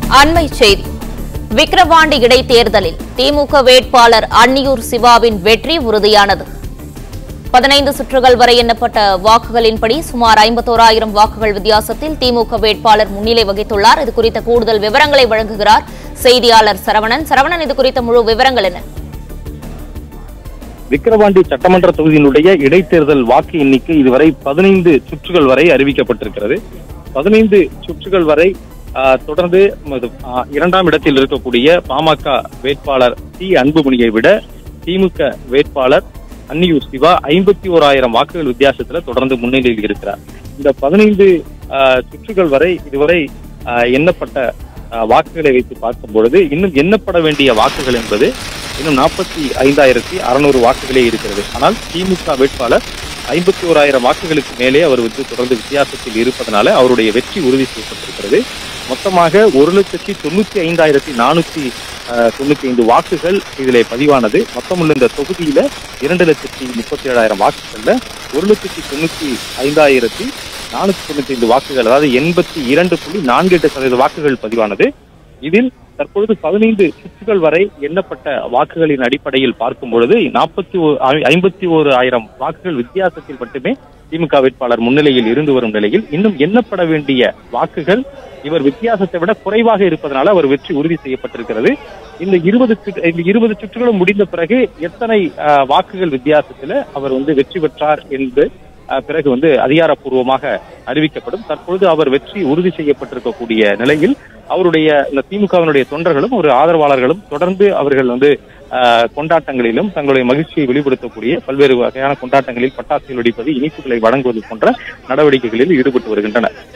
அண்மை செய்தி விக்கிரவாண்டி இடைத்தேர்தலில் திமுக வேட்பாளர் அன்னியூர் சிவாவின் வெற்றி உறுதியானது பதினைந்து சுற்றுகள் வரை எண்ணப்பட்ட வாக்குகளின்படி சுமார் ஐம்பத்தோராயிரம் வாக்குகள் வித்தியாசத்தில் திமுக வேட்பாளர் முன்னிலை வகித்துள்ளார் இது குறித்த கூடுதல் விவரங்களை வழங்குகிறார் செய்தியாளர் சரவணன் சரவணன் இது குறித்த முழு விவரங்கள் என்ன விக்கிரவாண்டி சட்டமன்ற தொகுதியினுடைய இடைத்தேர்தல் வாக்கு எண்ணிக்கை இதுவரை பதினைந்து சுற்றுகள் வரை அறிவிக்கப்பட்டிருக்கிறது பதினைந்து சுற்றுகள் வரை ஆஹ், தொடர்ந்து மது- ஆஹ், இரண்டாம் இடத்தில் இருக்கக்கூடிய பாமக வேட்பாளர் டி அன்புமணியை விட திமுக வேட்பாளர் அன்னியூர் சிவா ஐம்பத்தி ஓராயிரம் வாக்குகள் வித்தியாசத்துல தொடர்ந்து முன்னிலையில் இருக்கிறார் இந்த பதினைந்து ஆஹ், சுற்றுகள் வரை இதுவரை ஆஹ், எண்ணப்பட்ட ஆஹ், வாக்குகளை வைத்து பார்க்கும் பொழுது இன்னும் எண்ணப்பட வேண்டிய வாக்குகள் என்பது இன்னும் நாற்பத்தி ஐந்தாயிரத்தி அறுநூறு வாக்குகளே இருக்கிறது ஆனால் திமுக வேட்பாளர் ஐம்பத்தி ஓராயிரம் வாக்குகளுக்கு மேலே அவர் வந்து தொடர்ந்து வித்தியாசத்தில் இருப்பதனால அவருடைய வெற்றி உறுதி செய்யப்பட்டிருக்கிறது மொத்தமாக ஒரு லட்சத்தி தொண்ணூத்தி ஐந்தாயிரத்தி நானூத்தி அஹ், தொண்ணூத்தி ஐந்து வாக்குகள் இதிலே பதிவானது மொத்தமுள்ள இந்த தொகுதியில இரண்டு லட்சத்தி முப்பத்தி ஏழாயிரம் வாக்குகள்ல ஒரு லட்சத்தி தொண்ணூத்தி ஐந்தாயிரத்தி நானூத்தி தொண்ணூத்தி ஐந்து வாக்குகள் அதாவது எண்பத்தி இரண்டு புள்ளி நான்கு எட்டு சதவீத வாக்குகள் பதிவானது இதில் தற்பொழுது பதினைந்து சுற்றுகள் வரை எண்ணப்பட்ட வாக்குகளின் அடிப்படையில் பார்க்கும் பொழுது நாற்பத்தி ஐம்பத்தி ஓரு ஆயிரம் வாக்குகள் வித்தியாசத்தில் மட்டுமே திமுக வேட்பாளர் முன்னிலையில் இருந்து வரும் நிலையில் இன்னும் எண்ணப்பட வேண்டிய வாக்குகள் இவர் வித்தியாசத்தை விட குறைவாக இருப்பதனால அவர் வெற்றி உறுதி செய்யப்பட்டிருக்கிறது இந்த இருபது சுற்று- இந்த இருபது சுற்றுகளும் முடிந்த பிறகு எத்தனை அஹ், வாக்குகள் வித்தியாசத்துல அவர் வந்து வெற்றி பெற்றார் என்று அஹ், பிறகு வந்து அதிகாரப்பூர்வமாக அறிவிக்கப்படும் தற்பொழுது அவர் வெற்றி உறுதி செய்யப்பட்டிருக்கக்கூடிய நிலையில் அவருடைய இந்த திமுகவினுடைய தொண்டர்களும் ஒரு ஆதரவாளர்களும் தொடர்ந்து அவர்கள் வந்து அஹ், கொண்டாட்டங்களிலும் தங்களுடைய மகிழ்ச்சியை வெளிப்படுத்தக்கூடிய பல்வேறு வகையான கொண்டாட்டங்களில் பட்டாசுகள் வெடிப்பது இனிப்புகளை வழங்குவது போன்ற நடவடிக்கைகளில் ஈடுபட்டு வருகின்றனர்